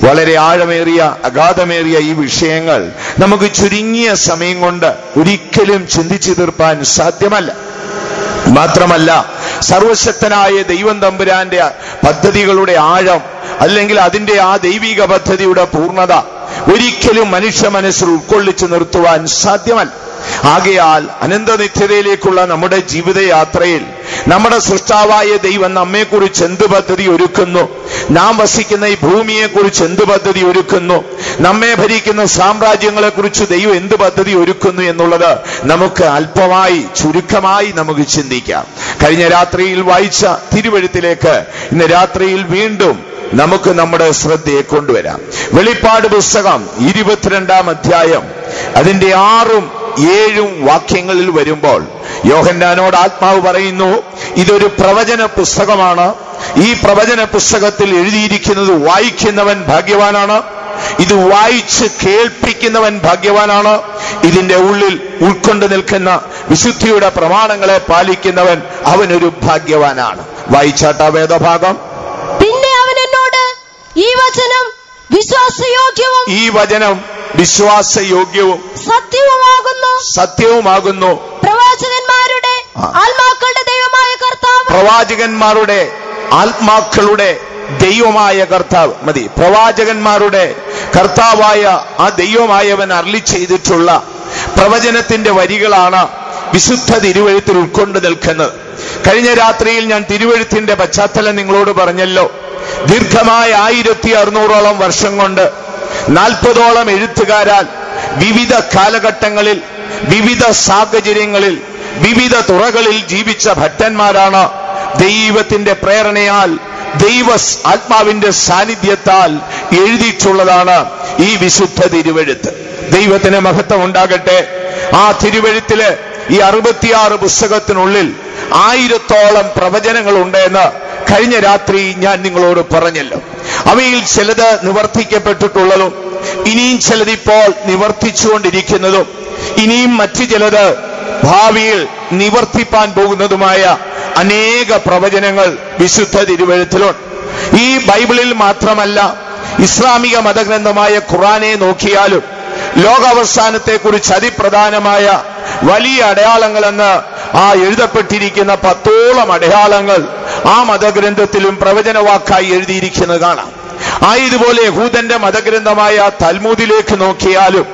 വളരെ ആഴമേറിയ അഗാധമേറിയ ഈ വിഷയങ്ങൾ നമുക്ക് ചുരുങ്ങിയ സമയം കൊണ്ട് ഒരിക്കലും ചിന്തിച്ചു തീർപ്പാൻ സാധ്യമല്ല മാത്രമല്ല സർവശക്തനായ ദൈവം തമ്പുരാന്റെ പദ്ധതികളുടെ ആഴം അല്ലെങ്കിൽ അതിന്റെ ആ ദൈവിക പദ്ധതിയുടെ പൂർണ്ണത ഒരിക്കലും മനുഷ്യ മനസ്സിൽ ഉൾക്കൊള്ളിച്ചു നിർത്തുവാൻ സാധ്യമല്ല ആകയാൽ അനന്തനിത്യതയിലേക്കുള്ള നമ്മുടെ ജീവിതയാത്രയിൽ നമ്മുടെ സൃഷ്ടാവായ ദൈവം നമ്മെക്കുറിച്ച് എന്ത് പദ്ധതി ഒരുക്കുന്നു നാം വസിക്കുന്ന ഈ ഭൂമിയെക്കുറിച്ച് എന്ത് പദ്ധതി ഒരുക്കുന്നു നമ്മെ ഭരിക്കുന്ന സാമ്രാജ്യങ്ങളെക്കുറിച്ച് ദൈവം എന്ത് പദ്ധതി ഒരുക്കുന്നു എന്നുള്ളത് നമുക്ക് അല്പമായി ചുരുക്കമായി നമുക്ക് ചിന്തിക്കാം കഴിഞ്ഞ രാത്രിയിൽ വായിച്ച തിരുവഴുത്തിലേക്ക് ഇന്ന് രാത്രിയിൽ വീണ്ടും നമുക്ക് നമ്മുടെ ശ്രദ്ധയെ കൊണ്ടുവരാം വെളിപ്പാട് പുസ്തകം ഇരുപത്തിരണ്ടാം അധ്യായം അതിന്റെ ആറും ഏഴും വാക്യങ്ങളിൽ വരുമ്പോൾ യോഹന്നാനോട് ആത്മാവ് പറയുന്നു ഇതൊരു പ്രവചന പുസ്തകമാണ് ഈ പ്രവചന പുസ്തകത്തിൽ എഴുതിയിരിക്കുന്നത് വായിക്കുന്നവൻ ഭാഗ്യവാനാണ് ഇത് വായിച്ച് കേൾപ്പിക്കുന്നവൻ ഭാഗ്യവാനാണ് ഇതിന്റെ ഉള്ളിൽ ഉൾക്കൊണ്ടു നിൽക്കുന്ന വിശുദ്ധിയുടെ പ്രമാണങ്ങളെ പാലിക്കുന്നവൻ അവനൊരു ഭാഗ്യവാനാണ് വായിച്ചാട്ട വേദഭാഗം പിന്നെ അവൻ എന്നോട് ഈ വചനം വിശ്വാസയോഗ്യവും ഈ വചനം വിശ്വാസയോഗ്യവും സത്യവുമാകുന്നു സത്യവുമാകുന്നു പ്രവാചകന്മാരുടെ ആ. ആത്മാക്കളുടെ ദൈവമായ കർത്താവ് പ്രവാചകന്മാരുടെ ആത്മാക്കളുടെ ദൈവമായ കർത്താവ് മതി പ്രവാചകന്മാരുടെ കർത്താവായ ആ ദൈവമായവൻ അരളി ചെയ്തിട്ടുള്ള പ്രവചനത്തിന്റെ വരികളാണ് വിശുദ്ധ തിരുവഴുത്തിൽ ഉൾക്കൊണ്ട് നിൽക്കുന്നത് കഴിഞ്ഞ രാത്രിയിൽ ഞാൻ തിരുവഴുത്തിന്റെ പശ്ചാത്തലം നിങ്ങളോട് പറഞ്ഞല്ലോ ദീർഘമായ ആയിരത്തി അറുന്നൂറോളം വർഷം കൊണ്ട് നാൽപ്പതോളം എഴുത്തുകാരാൽ വിവിധ കാലഘട്ടങ്ങളിൽ വിവിധ സാഹചര്യങ്ങളിൽ വിവിധ തുറകളിൽ ജീവിച്ച ഭട്ടന്മാരാണ് ദൈവത്തിന്റെ പ്രേരണയാൽ ദൈവ സ് ആത്മാവിന്റെ സാന്നിധ്യത്താൽ എഴുതിയിട്ടുള്ളതാണ് ഈ വിശുദ്ധ തിരുവഴുത്ത് ദൈവത്തിന് മഹത്വം ഉണ്ടാകട്ടെ ആ തിരുവഴുത്തില് ഈ അറുപത്തിയാറ് പുസ്തകത്തിനുള്ളിൽ ആയിരത്തോളം പ്രവചനങ്ങൾ ഉണ്ടെന്ന് കഴിഞ്ഞ രാത്രി ഞാൻ നിങ്ങളോട് പറഞ്ഞല്ലോ അവയിൽ ചിലത് നിവർത്തിക്കപ്പെട്ടിട്ടുള്ളതും ഇനിയും ചിലത് ഇപ്പോൾ നിവർത്തിച്ചുകൊണ്ടിരിക്കുന്നതും ഇനിയും മറ്റു ചിലത് ഭാവിയിൽ നിവർത്തിപ്പാൻ പോകുന്നതുമായ അനേക പ്രവചനങ്ങൾ വിശുദ്ധ തിരുവഴുത്തിലുണ്ട് ഈ ബൈബിളിൽ മാത്രമല്ല ഇസ്ലാമിക മതഗ്രന്ഥമായ ഖുറാനെ നോക്കിയാലും ലോകാവസാനത്തെക്കുറിച്ച് അതിപ്രധാനമായ വലിയ അടയാളങ്ങളെന്ന് ആ എഴുതപ്പെട്ടിരിക്കുന്ന പത്തോളം അടയാളങ്ങൾ ആ മതഗ്രന്ഥത്തിലും പ്രവചനവാക്കായി എഴുതിയിരിക്കുന്നത് കാണാം ആ ഇതുപോലെ യഹൂദന്റെ മതഗ്രന്ഥമായ തൽമൂദിലേക്ക് നോക്കിയാലും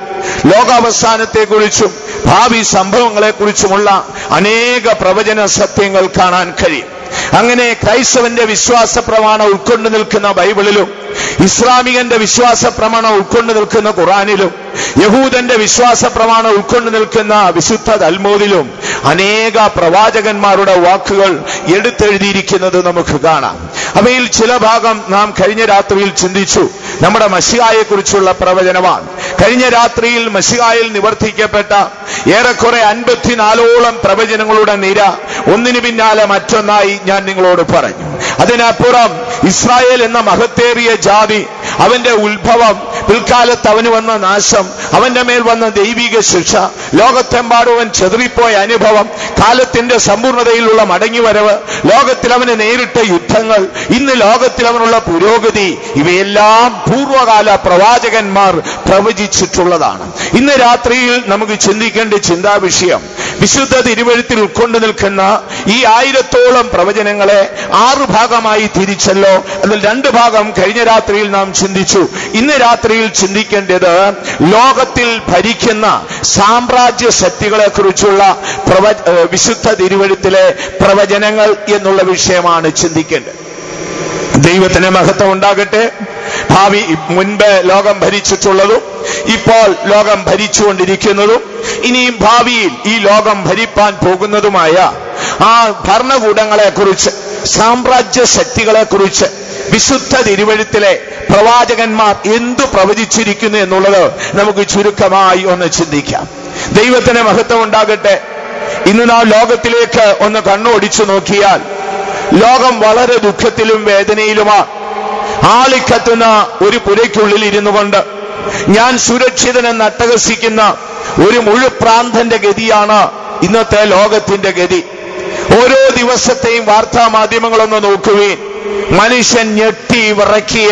ലോകാവസാനത്തെക്കുറിച്ചും ഭാവി സംഭവങ്ങളെക്കുറിച്ചുമുള്ള അനേക പ്രവചന സത്യങ്ങൾ കാണാൻ കഴിയും അങ്ങനെ ക്രൈസ്തവന്റെ വിശ്വാസ പ്രമാണം ഉൾക്കൊണ്ടു നിൽക്കുന്ന ബൈബിളിലും ഇസ്ലാമികന്റെ വിശ്വാസ പ്രമാണം ഉൾക്കൊണ്ടു നിൽക്കുന്ന ഖുറാനിലും യഹൂദന്റെ വിശ്വാസ പ്രമാണം ഉൾക്കൊണ്ടു നിൽക്കുന്ന വിശുദ്ധ തൽമോദിലും അനേക പ്രവാചകന്മാരുടെ വാക്കുകൾ എടുത്തെഴുതിയിരിക്കുന്നത് നമുക്ക് കാണാം അവയിൽ ചില ഭാഗം നാം കഴിഞ്ഞ രാത്രിയിൽ ചിന്തിച്ചു നമ്മുടെ മഷിയായെ കുറിച്ചുള്ള പ്രവചനമാണ് കഴിഞ്ഞ രാത്രിയിൽ മഷിയായിൽ നിവർത്തിക്കപ്പെട്ട ഏറെക്കുറെ അൻപത്തിനാലോളം പ്രവചനങ്ങളുടെ നിര ഒന്നിനു പിന്നാലെ മറ്റൊന്നായി ഞാൻ നിങ്ങളോട് പറഞ്ഞു അതിനപ്പുറം ഇസ്രായേൽ എന്ന മഹത്തേറിയ ജാതി അവന്റെ ഉത്ഭവം പിൽക്കാലത്ത് അവന് വന്ന നാശം അവന്റെ മേൽ വന്ന ദൈവിക ശിക്ഷ ലോകത്തെമ്പാടുവൻ ചെതറിപ്പോയ അനുഭവം കാലത്തിന്റെ സമ്പൂർണതയിലുള്ള മടങ്ങിവരവ് ലോകത്തിൽ അവന് നേരിട്ട യുദ്ധങ്ങൾ ഇന്ന് ലോകത്തിൽ അവനുള്ള പുരോഗതി ഇവയെല്ലാം പൂർവകാല പ്രവാചകന്മാർ പ്രവചിച്ചിട്ടുള്ളതാണ് ഇന്ന് രാത്രിയിൽ നമുക്ക് ചിന്തിക്കേണ്ട ചിന്താ വിഷയം വിശുദ്ധ തിരുവഴുത്തിൽ ഉൾക്കൊണ്ടു നിൽക്കുന്ന ഈ ആയിരത്തോളം പ്രവചനങ്ങളെ ആറ് ഭാഗമായി തിരിച്ചല്ലോ അതിൽ രണ്ട് ഭാഗം കഴിഞ്ഞ രാത്രിയിൽ നാം ചിന്തിച്ചു ഇന്ന് രാത്രിയിൽ ചിന്തിക്കേണ്ടത് ലോകത്തിൽ ഭരിക്കുന്ന സാമ്രാജ്യ ശക്തികളെ കുറിച്ചുള്ള പ്രവ ഏഹ് വിശുദ്ധ തിരുവഴുത്തിലെ പ്രവചനങ്ങൾ എന്നുള്ള വിഷയമാണ് ചിന്തിക്കേണ്ടത് ദൈവത്തിന് മഹത്വം ഉണ്ടാകട്ടെ ഭാവി മുൻപ് ലോകം ഭരിച്ചിട്ടുള്ളതും ഇപ്പോൾ ലോകം ഭരിച്ചുകൊണ്ടിരിക്കുന്നതും ഇനിയും ഭാവിയിൽ ഈ ലോകം ഭരിപ്പാൻ പോകുന്നതുമായ ആ ഭരണകൂടങ്ങളെ കുറിച്ച് സാമ്രാജ്യ ശക്തികളെ കുറിച്ച് വിശുദ്ധ തിരുവഴുത്തിലെ പ്രവാചകന്മാർ എന്തു പ്രവചിച്ചിരിക്കുന്നു എന്നുള്ളത് നമുക്ക് ചുരുക്കമായി ഒന്ന് ചിന്തിക്കാം ദൈവത്തിന് മഹത്വം ഉണ്ടാകട്ടെ ഇന്ന് നാം ലോകത്തിലേക്ക് ഒന്ന് കണ്ണോടിച്ചു നോക്കിയാൽ ലോകം വളരെ ദുഃഖത്തിലും വേദനയിലുമാണ് ആളിക്കത്തുന്ന ഒരു പുരയ്ക്കുള്ളിൽ ഇരുന്നു കൊണ്ട് ഞാൻ സുരക്ഷിതനെന്ന് അട്ടഹസിക്കുന്ന ഒരു മുഴുപ്രാന്തന്റെ ഗതിയാണ് ഇന്നത്തെ ലോകത്തിന്റെ ഗതി ഓരോ ദിവസത്തെയും വാർത്താ മാധ്യമങ്ങളൊന്ന് നോക്കുകയും മനുഷ്യൻ ഞെട്ടി വിറക്കിയ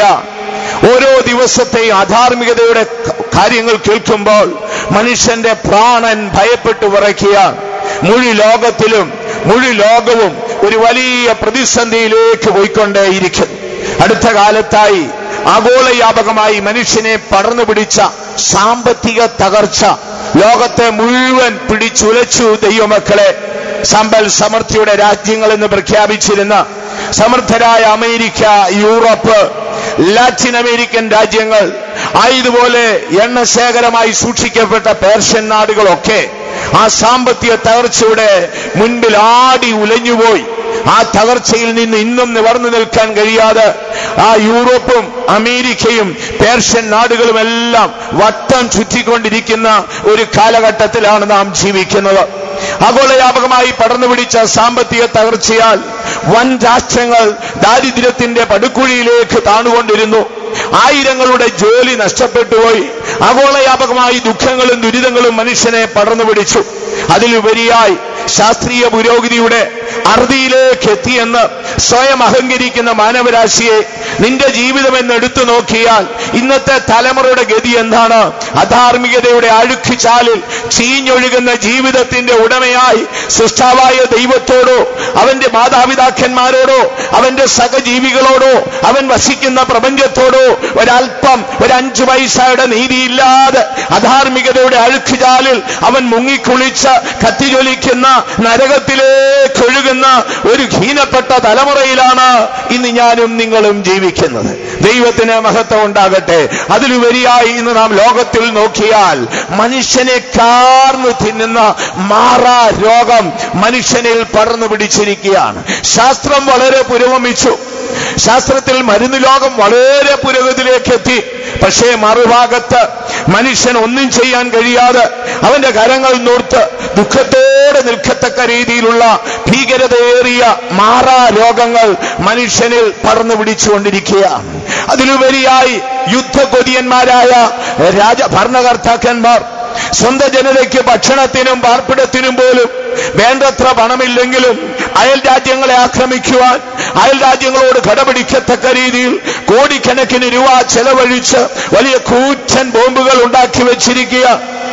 ഓരോ ദിവസത്തെയും അധാർമികതയുടെ ക- കാര്യങ്ങൾ കേൾക്കുമ്പോൾ മനുഷ്യന്റെ പ്രാണൻ ഭയപ്പെട്ടു വിറയ്ക്കുകയാണ് മുഴു ലോകത്തിലും മുഴു ലോകവും ഒരു വലിയ പ്രതിസന്ധിയിലേക്ക് പോയിക്കൊണ്ടേയിരിക്കുന്നു അടുത്ത കാലത്തായി ആഗോളവ്യാപകമായി മനുഷ്യനെ പടർന്നു പിടിച്ച സാമ്പത്തിക തകർച്ച ലോകത്തെ മുഴുവൻ പിടിച്ചുലച്ചു ദൈവമക്കളെ സമ്പൽ സമൃദ്ധിയുടെ രാജ്യങ്ങൾ എന്ന് പ്രഖ്യാപിച്ചിരുന്ന സമൃദ്ധരായ അമേരിക്ക യൂറോപ്പ് ലാറ്റിൻ അമേരിക്കൻ രാജ്യങ്ങൾ ആയതുപോലെ എണ്ണശേഖരമായി സൂക്ഷിക്കപ്പെട്ട പേർഷ്യൻ നാടുകളൊക്കെ ആ സാമ്പത്തിക തകർച്ചയുടെ മുൻപിൽ ആടി ഉലഞ്ഞുപോയി ആ തകർച്ചയിൽ നിന്ന് ഇന്നും നിവർന്നു നിൽക്കാൻ കഴിയാതെ ആ യൂറോപ്പും അമേരിക്കയും പേർഷ്യൻ നാടുകളുമെല്ലാം വട്ടം ചുറ്റിക്കൊണ്ടിരിക്കുന്ന ഒരു കാലഘട്ടത്തിലാണ് നാം ജീവിക്കുന്നത് ആഗോളവ്യാപകമായി പടർന്നു പിടിച്ച സാമ്പത്തിക തകർച്ചയാൽ വൻ രാഷ്ട്രങ്ങൾ ദാരിദ്ര്യത്തിന്റെ പടുക്കുഴിയിലേക്ക് താണുകൊണ്ടിരുന്നു ആയിരങ്ങളുടെ ജോലി നഷ്ടപ്പെട്ടുപോയി ആഗോളവ്യാപകമായി ദുഃഖങ്ങളും ദുരിതങ്ങളും മനുഷ്യനെ പടർന്നു പിടിച്ചു അതിലുപരിയായി ശാസ്ത്രീയ പുരോഗതിയുടെ അറുതിയിലേക്ക് എത്തിയെന്ന് സ്വയം അഹങ്കരിക്കുന്ന മാനവരാശിയെ നിന്റെ ജീവിതം എന്ന് എടുത്തു നോക്കിയാൽ ഇന്നത്തെ തലമുറയുടെ ഗതി എന്താണ് അധാർമികതയുടെ അഴുക്ക് ചാലിൽ ചീഞ്ഞൊഴുകുന്ന ജീവിതത്തിന്റെ ഉടമയായി സൃഷ്ടാവായ ദൈവത്തോടോ അവന്റെ മാതാപിതാക്കന്മാരോടോ അവന്റെ സഹജീവികളോടോ അവൻ വസിക്കുന്ന പ്രപഞ്ചത്തോടോ ഒരല്പം ഒരു അഞ്ചു പൈസയുടെ നീതിയില്ലാതെ അധാർമികതയുടെ അഴുക്ക് ചാലിൽ അവൻ മുങ്ങിക്കുളിച്ച് കത്തിജ്വലിക്കുന്ന നരകത്തിലേക്ക് ഒഴുകുന്ന ഒരു ഹീനപ്പെട്ട തലമുറയിലാണ് ഇന്ന് ഞാനും നിങ്ങളും ജീവിക്കുന്നത് ദൈവത്തിന് മഹത്വം ഉണ്ടാകട്ടെ അതിലുപരിയായി ഇന്ന് നാം ലോകത്തിൽ നോക്കിയാൽ മനുഷ്യനെ കാർന്നു തിന്നുന്ന മാറാ രോഗം മനുഷ്യനിൽ പടർന്നു പിടിച്ചിരിക്കുകയാണ് ശാസ്ത്രം വളരെ പുരോഗമിച്ചു ശാസ്ത്രത്തിൽ മരുന്ന് ലോകം വളരെ പുരോഗതിയിലേക്ക് എത്തി പക്ഷേ മറുഭാഗത്ത് മനുഷ്യൻ ഒന്നും ചെയ്യാൻ കഴിയാതെ അവന്റെ കരങ്ങൾ നൂർത്ത് ദുഃഖത്തോടെ നിൽക്കത്തക്ക രീതിയിലുള്ള ഭീകരതയേറിയ മാറാ രോഗങ്ങൾ മനുഷ്യനിൽ പടർന്നു പിടിച്ചുകൊണ്ടിരിക്കുകയാണ് അതിലുപരിയായി യുദ്ധകൊതിയന്മാരായ രാജ ഭരണകർത്താക്കന്മാർ സ്വന്തം ജനതയ്ക്ക് ഭക്ഷണത്തിനും പാർപ്പിടത്തിനും പോലും വേണ്ടത്ര പണമില്ലെങ്കിലും അയൽ രാജ്യങ്ങളെ ആക്രമിക്കുവാൻ അയൽ രാജ്യങ്ങളോട് കടപിടിക്കത്തക്ക രീതിയിൽ കോടിക്കണക്കിന് രൂപ ചെലവഴിച്ച് വലിയ കൂറ്റൻ ബോംബുകൾ ഉണ്ടാക്കി വെച്ചിരിക്കുക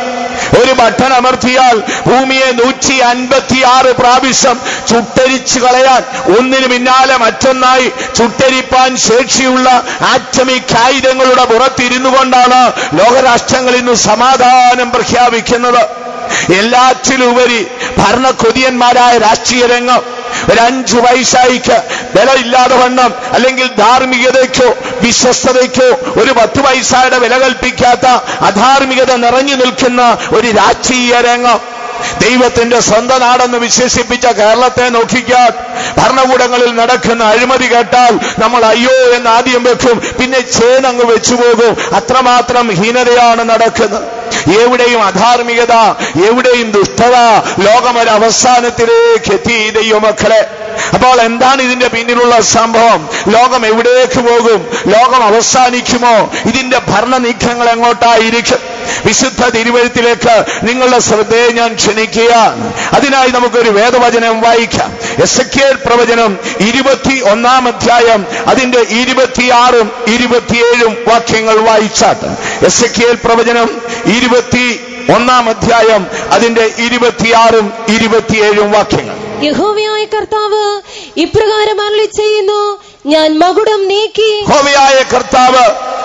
ഒരു ബട്ടൺ അമർത്തിയാൽ ഭൂമിയെ നൂറ്റി അൻപത്തിയാറ് പ്രാവശ്യം ചുട്ടരിച്ചു കളയാൻ ഒന്നിനു പിന്നാലെ മറ്റൊന്നായി ചുട്ടരിപ്പാൻ ശേഷിയുള്ള ആറ്റമിക് ആയുധങ്ങളുടെ പുറത്തിരുന്നു കൊണ്ടാണ് ലോകരാഷ്ട്രങ്ങൾ ഇന്ന് സമാധാനം പ്രഖ്യാപിക്കുന്നത് എല്ലാറ്റിലുപരി ഭരണക്കൊതിയന്മാരായ രാഷ്ട്രീയ രംഗം ഒരു അഞ്ചു പൈസയ്ക്ക് വിലയില്ലാതെ വണ്ണം അല്ലെങ്കിൽ ധാർമ്മികതയ്ക്കോ വിശ്വസ്തതയ്ക്കോ ഒരു പത്ത് പൈസയുടെ വില കൽപ്പിക്കാത്ത അധാർമികത നിറഞ്ഞു നിൽക്കുന്ന ഒരു രാഷ്ട്രീയ രംഗം ദൈവത്തിന്റെ സ്വന്തം നാടെന്ന് വിശേഷിപ്പിച്ച കേരളത്തെ നോക്കിക്കാൻ ഭരണകൂടങ്ങളിൽ നടക്കുന്ന അഴിമതി കേട്ടാൽ നമ്മൾ അയ്യോ എന്ന് ആദ്യം വെക്കും പിന്നെ ചേനങ്ങ് വെച്ചു പോകും അത്രമാത്രം ഹീനതയാണ് നടക്കുന്നത് എവിടെയും അധാർമികത എവിടെയും ദുഷ്ടത ലോകമൊരു അവസാനത്തിലേക്ക് എത്തി ദൈവമക്കളെ അപ്പോൾ എന്താണ് ഇതിന്റെ പിന്നിലുള്ള സംഭവം ലോകം എവിടേക്ക് പോകും ലോകം അവസാനിക്കുമോ ഇതിന്റെ ഭരണ നീക്കങ്ങൾ എങ്ങോട്ടായിരിക്കും വിശുദ്ധ തിരുവഴുത്തിലേക്ക് നിങ്ങളുടെ ശ്രദ്ധയെ ഞാൻ ക്ഷണിക്കുക അതിനായി നമുക്കൊരു വേദവചനം വായിക്കാം എസ് പ്രവചനം ഇരുപത്തി ഒന്നാം അധ്യായം അതിന്റെ ഇരുപത്തിയാറും ഇരുപത്തിയേഴും വാക്യങ്ങൾ വായിച്ചാട്ട് എസ് പ്രവചനം ഇരുപത്തി ഒന്നാം അധ്യായം അതിന്റെ ഇരുപത്തിയാറും ഇരുപത്തിയേഴും വാക്യങ്ങൾ യഹോവയായ കർത്താവ് ഇപ്രകാരം അരളി ചെയ്യുന്നു ഞാൻ മകുടം നീക്കി ഹോവയായ കർത്താവ്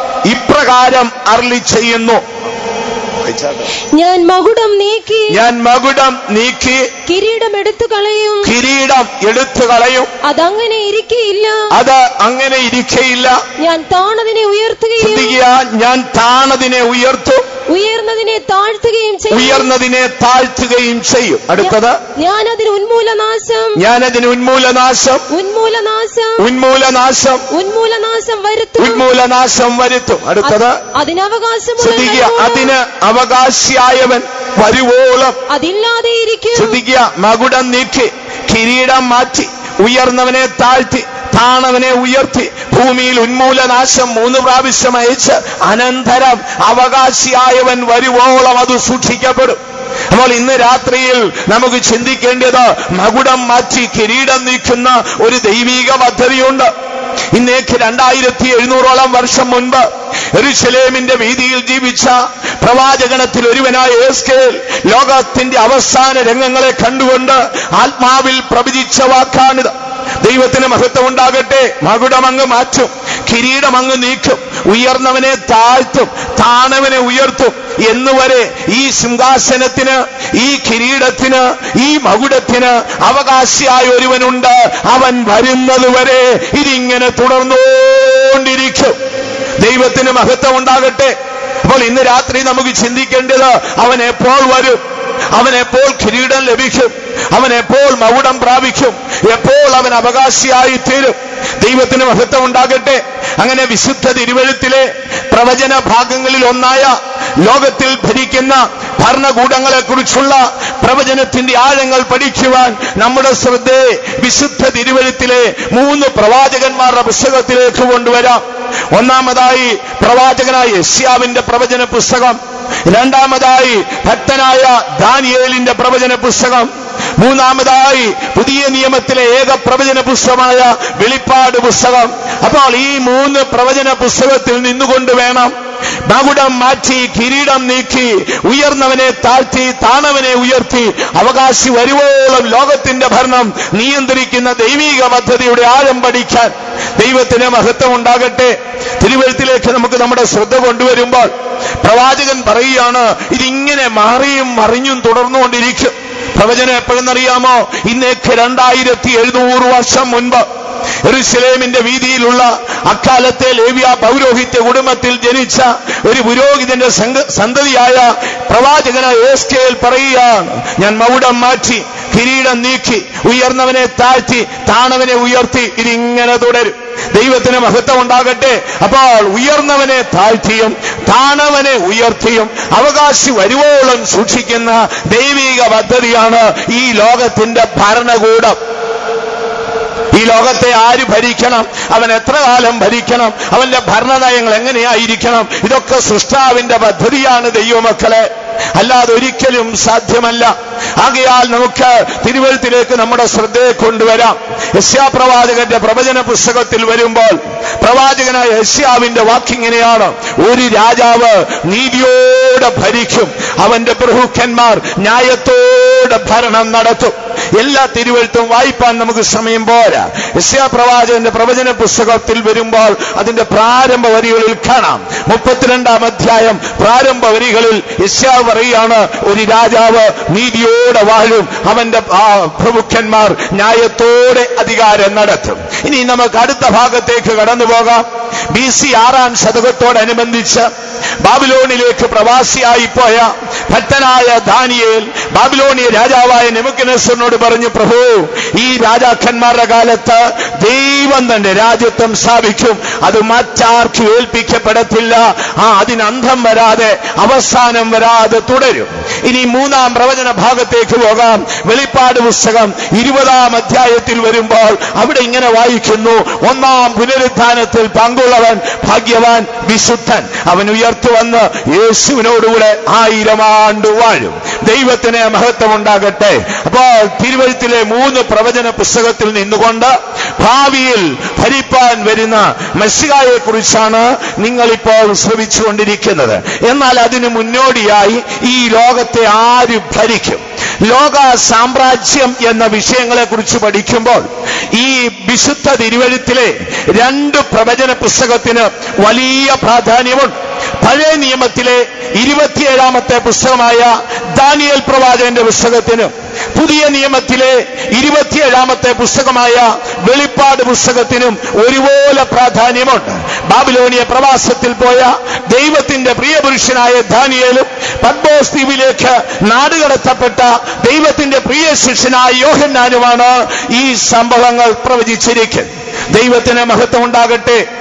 ഇപ്രകാരം അർളി ചെയ്യുന്നു ഞാൻ മകുടം നീക്കി ഞാൻ മകുടം നീക്കി കിരീടം എടുത്തു കളയും കിരീടം എടുത്തു കളയും അതങ്ങനെ ഇരിക്കയില്ല അത് അങ്ങനെ ഇരിക്കയില്ല ഞാൻ താണതിനെ ഉയർത്തുകയും ചിന്തിക്കുക ഞാൻ താണതിനെ ഉയർത്തും ഉയർന്നതിനെ താഴ്ത്തുകയും ചെയ്യും ഉയർന്നതിനെ താഴ്ത്തുകയും ചെയ്യും അടുത്തത് ഞാൻ അതിന് ഉന്മൂലനാശം ഞാനതിന് ഉന്മൂലനാശം ഉന്മൂലനാശം ഉന്മൂലനാശം ഉന്മൂലനാശം വരുത്തും ഉന്മൂലനാശം വരുത്തും അടുത്തത് അതിനവകാശമുള്ള ശ്രദ്ധിക്കുക അതിന് അവകാശിയായവൻ വരുവോളം അതില്ലാതെ ഇരിക്കും ശ്രദ്ധിക്കുക മകുടം നീക്കി കിരീടം മാറ്റി ഉയർന്നവനെ താഴ്ത്തി താണവനെ ഉയർത്തി ഭൂമിയിൽ ഉന്മൂലനാശം മൂന്ന് പ്രാവശ്യം അയച്ച് അനന്തരം അവകാശിയായവൻ വരുവോളം അത് സൂക്ഷിക്കപ്പെടും അപ്പോൾ ഇന്ന് രാത്രിയിൽ നമുക്ക് ചിന്തിക്കേണ്ടത് മകുടം മാറ്റി കിരീടം നീക്കുന്ന ഒരു ദൈവീക പദ്ധതിയുണ്ട് ഇന്നേക്ക് രണ്ടായിരത്തി എഴുന്നൂറോളം വർഷം മുൻപ് എരുശലേമിന്റെ വീതിയിൽ ജീവിച്ച പ്രവാചകണത്തിൽ ഒരുവനായ ഏസ്കേൽ ലോകത്തിന്റെ അവസാന രംഗങ്ങളെ കണ്ടുകൊണ്ട് ആത്മാവിൽ പ്രവചിച്ച വാക്കാണിത് ദൈവത്തിന് മഹത്വം ഉണ്ടാകട്ടെ മകുടമങ്ങ് മാറ്റും കിരീടമങ്ങ് നീക്കും ഉയർന്നവനെ താഴ്ത്തും താണവനെ ഉയർത്തും എന്നുവരെ ഈ സിംഹാസനത്തിന് ഈ കിരീടത്തിന് ഈ മകുടത്തിന് അവകാശിയായ ഒരുവനുണ്ട് അവൻ വരുന്നത് വരെ ഇതിങ്ങനെ തുടർന്നുകൊണ്ടിരിക്കും ദൈവത്തിന് മഹത്വം ഉണ്ടാകട്ടെ അപ്പോൾ ഇന്ന് രാത്രി നമുക്ക് ചിന്തിക്കേണ്ടത് അവൻ എപ്പോൾ വരും അവൻ എപ്പോൾ കിരീടം ലഭിക്കും അവൻ എപ്പോൾ മകുടം പ്രാപിക്കും എപ്പോൾ അവൻ അവകാശിയായി തീരും ദൈവത്തിന് മഹത്വം ഉണ്ടാകട്ടെ അങ്ങനെ വിശുദ്ധ തിരുവഴുത്തിലെ പ്രവചന ഭാഗങ്ങളിൽ ഒന്നായ ലോകത്തിൽ ഭരിക്കുന്ന ഭരണകൂടങ്ങളെ കുറിച്ചുള്ള പ്രവചനത്തിന്റെ ആഴങ്ങൾ പഠിക്കുവാൻ നമ്മുടെ ശ്രദ്ധയെ വിശുദ്ധ തിരുവഴുത്തിലെ മൂന്ന് പ്രവാചകന്മാരുടെ പുസ്തകത്തിലേക്ക് കൊണ്ടുവരാം ഒന്നാമതായി പ്രവാചകനായ യശ്യാവിന്റെ പ്രവചന പുസ്തകം രണ്ടാമതായി ഭക്തനായ ദാനിയേലിന്റെ പ്രവചന പുസ്തകം മൂന്നാമതായി പുതിയ നിയമത്തിലെ ഏക പ്രവചന പുസ്തകമായ വെളിപ്പാട് പുസ്തകം അപ്പോൾ ഈ മൂന്ന് പ്രവചന പുസ്തകത്തിൽ നിന്നുകൊണ്ട് വേണം മകുടം മാറ്റി കിരീടം നീക്കി ഉയർന്നവനെ താഴ്ത്തി താണവനെ ഉയർത്തി അവകാശി വരുവോളം ലോകത്തിന്റെ ഭരണം നിയന്ത്രിക്കുന്ന ദൈവിക പദ്ധതിയുടെ ആഴം പഠിക്കാൻ ദൈവത്തിന് മഹത്വം ഉണ്ടാകട്ടെ തിരുവഴുത്തിലേക്ക് നമുക്ക് നമ്മുടെ ശ്രദ്ധ കൊണ്ടുവരുമ്പോൾ പ്രവാചകൻ പറയുകയാണ് ഇതിങ്ങനെ മാറിയും മറിഞ്ഞും തുടർന്നുകൊണ്ടിരിക്കും പ്രവചനം എപ്പോഴെന്നറിയാമോ ഇന്നേക്ക് രണ്ടായിരത്തി എഴുന്നൂറ് വർഷം മുൻപ് എറുസലേമിന്റെ വീതിയിലുള്ള അക്കാലത്തെ ലേവ്യ പൗരോഹിത്യ കുടുംബത്തിൽ ജനിച്ച ഒരു പുരോഹിതന്റെ സംഗ- സന്തതിയായ പ്രവാചകനായ ഏസ്കേൽ പറയുകയാണ് ഞാൻ മൗഢം മാറ്റി കിരീടം നീക്കി ഉയർന്നവനെ താഴ്ത്തി താണവനെ ഉയർത്തി ഇതിങ്ങനെ തുടരും ദൈവത്തിന് മഹത്വം ഉണ്ടാകട്ടെ അപ്പോൾ ഉയർന്നവനെ താഴ്ത്തിയും താണവനെ ഉയർത്തിയും അവകാശി വരുവോളം സൂക്ഷിക്കുന്ന ദൈവിക പദ്ധതിയാണ് ഈ ലോകത്തിന്റെ ഭരണകൂടം ഈ ലോകത്തെ ആര് ഭരിക്കണം അവൻ എത്ര കാലം ഭരിക്കണം അവന്റെ ഭരണനയങ്ങൾ എങ്ങനെയായിരിക്കണം ഇതൊക്കെ സൃഷ്ടാവിന്റെ പദ്ധതിയാണ് ദൈവമക്കളെ അല്ലാതെ ഒരിക്കലും സാധ്യമല്ല ആകയാൽ നമുക്ക് തിരുവഴുത്തിലേക്ക് നമ്മുടെ ശ്രദ്ധയെ കൊണ്ടുവരാം യശ്യാപ്രവാചകന്റെ പ്രവചന പുസ്തകത്തിൽ വരുമ്പോൾ പ്രവാചകനായ യശ്യാവിന്റെ വാക്കിങ്ങനെയാണ് ഒരു രാജാവ് നീതിയോടെ ഭരിക്കും അവന്റെ പ്രഭുക്കന്മാർ ന്യായത്തോടെ ഭരണം നടത്തും എല്ലാ തിരുവഴുത്തും വായിപ്പാൻ നമുക്ക് സമയം പോരാ യശ്യാ പ്രവാചകന്റെ പ്രവചന പുസ്തകത്തിൽ വരുമ്പോൾ അതിന്റെ പ്രാരംഭ വരികളിൽ കാണാം മുപ്പത്തിരണ്ടാം അധ്യായം പ്രാരംഭ വരികളിൽ യശ്യാ പറയുകയാണ് ഒരു രാജാവ് നീതിയോടെ വാഴും അവന്റെ ആ പ്രഭുക്കന്മാർ ന്യായത്തോടെ അധികാരം നടത്തും ഇനി നമുക്ക് അടുത്ത ഭാഗത്തേക്ക് കടന്നു പോകാം ബി സി ആറാം ശതകത്തോടനുബന്ധിച്ച് ബാബിലോണിലേക്ക് പ്രവാസിയായി പോയ ഭക്തനായ ദാനിയേൽ ബാബിലോണിയ രാജാവായ നെമുക്കനേശ്വരനോട് പറഞ്ഞു പ്രഭു ഈ രാജാക്കന്മാരുടെ കാലത്ത് ദൈവം തന്റെ രാജ്യത്വം സ്ഥാപിക്കും അത് മറ്റാർക്കും ഏൽപ്പിക്കപ്പെടത്തില്ല ആ അതിന് അന്തം വരാതെ അവസാനം വരാതെ തുടരും ഇനി മൂന്നാം പ്രവചന ഭാഗത്തേക്ക് പോകാം വെളിപ്പാട് പുസ്തകം ഇരുപതാം അധ്യായത്തിൽ വരുമ്പോൾ അവിടെ ഇങ്ങനെ വായിക്കുന്നു ഒന്നാം പുനരുത്ഥാനത്തിൽ പങ്കുള്ളവൻ ഭാഗ്യവാൻ വിശുദ്ധൻ അവൻ ഉയർത്തു വന്ന് യേശുവിനോടുകൂടെ ആയിരം ആണ്ട് വാഴും ദൈവത്തിന് മഹത്വം ഉണ്ടാകട്ടെ അപ്പോൾ തിരുവഴുത്തിലെ മൂന്ന് പ്രവചന പുസ്തകത്തിൽ നിന്നുകൊണ്ട് ഭാവിയിൽ ഭരിപ്പാൻ വരുന്ന മെസ്സികായെ കുറിച്ചാണ് നിങ്ങളിപ്പോൾ ശ്രമിച്ചുകൊണ്ടിരിക്കുന്നത് എന്നാൽ അതിനു മുന്നോടിയായി ഈ ലോകത്തെ ആര് ഭരിക്കും ലോക സാമ്രാജ്യം എന്ന വിഷയങ്ങളെ കുറിച്ച് പഠിക്കുമ്പോൾ ഈ വിശുദ്ധ തിരുവഴുത്തിലെ രണ്ട് പ്രവചന പുസ്തകത്തിന് വലിയ പ്രാധാന്യമുണ്ട് പഴയ നിയമത്തിലെ ഇരുപത്തിയേഴാമത്തെ പുസ്തകമായ ദാനിയൽ പ്രവാചകന്റെ പുസ്തകത്തിന് പുതിയ നിയമത്തിലെ ഇരുപത്തിയേഴാമത്തെ പുസ്തകമായ വെളിപ്പാട് പുസ്തകത്തിനും ഒരുപോലെ പ്രാധാന്യമുണ്ട് ബാബിലോണിയ പ്രവാസത്തിൽ പോയ ദൈവത്തിന്റെ പ്രിയപുരുഷനായ ദാനിയേലും പദ്മോസ് ദ്വീപിലേക്ക് നാടുകടത്തപ്പെട്ട ദൈവത്തിന്റെ പ്രിയ ശിഷ്യനായ യോഹന്നാനുമാണ് ഈ സംഭവങ്ങൾ പ്രവചിച്ചിരിക്കുന്നത് ദൈവത്തിന് മഹത്വം ഉണ്ടാകട്ടെ